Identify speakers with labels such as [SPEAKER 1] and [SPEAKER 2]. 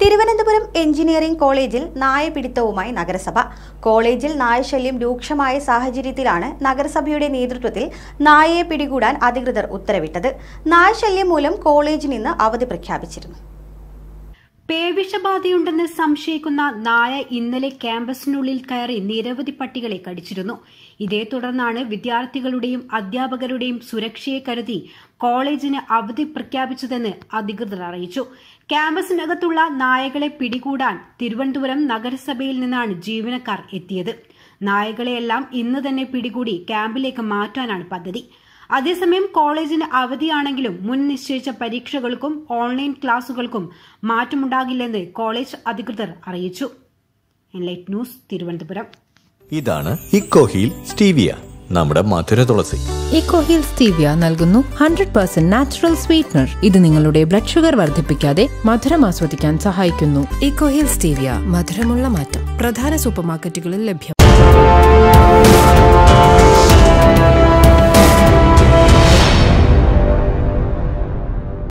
[SPEAKER 1] Thiruvananthapuram engineering കോളേജിൽ നായപിടുത്തവുമായി നഗരസഭ കോളേജിൽ നായശല്യം രൂക്ഷമായ സാഹചര്യത്തിലാണ് നഗരസഭയുടെ നേതൃത്വത്തിൽ നായയെ പിടികൂടാൻ അധികൃതർ ഉത്തരവിട്ടത് നായശല്യം മൂലം കോളേജിൽ നിന്ന് അവധി പ്രഖ്യാപിച്ചിരുന്നു
[SPEAKER 2] പേവിഷബാധയുണ്ടെന്ന് സംശയിക്കുന്ന നായ ഇന്നലെ ക്യാമ്പസിനുള്ളിൽ കയറി നിരവധി പട്ടികളെ കടിച്ചിരുന്നു ഇതേ തുടർന്നാണ് വിദ്യാർത്ഥികളുടെയും അധ്യാപകരുടെയും സുരക്ഷയെ കരുതി കോളേജിന് അവധി പ്രഖ്യാപിച്ചതെന്ന് അധികൃതർ അറിയിച്ചു ക്യാമ്പസിനകത്തുള്ള നായകളെ പിടികൂടാൻ തിരുവനന്തപുരം നഗരസഭയിൽ നിന്നാണ് ജീവനക്കാർ എത്തിയത് നായകളെയെല്ലാം ഇന്ന് തന്നെ പിടികൂടി ക്യാമ്പിലേക്ക് മാറ്റാനാണ് പദ്ധതി അതേസമയം കോളേജിന് അവധിയാണെങ്കിലും മുൻ നിശ്ചയിച്ച പരീക്ഷകൾക്കും ഓൺലൈൻ ക്ലാസുകൾക്കും മാറ്റമുണ്ടാകില്ലെന്ന് കോളേജ് അധികൃതർ അറിയിച്ചു എൻലൈറ്റ് ന്യൂസ് തിരുവനന്തപുരം
[SPEAKER 3] ഇതാണ് ഇക്കോഹീൽ സ്റ്റീവിയ നമ്മുടെ മധുര തുളസി
[SPEAKER 4] ഇക്കോഹിൽ സ്റ്റീവിയ നൽകുന്നു ഹൺഡ്രഡ് പെർസെന്റ് നാച്ചുറൽ സ്വീറ്റ്നർ ഇത് നിങ്ങളുടെ ബ്ലഡ് ഷുഗർ വർദ്ധിപ്പിക്കാതെ മധുരം ആസ്വദിക്കാൻ സഹായിക്കുന്നു
[SPEAKER 5] ഇക്കോഹിൽ സ്റ്റീവിയ മധുരമുള്ള മാറ്റം പ്രധാന സൂപ്പർമാർക്കറ്റുകളിൽ ലഭ്യം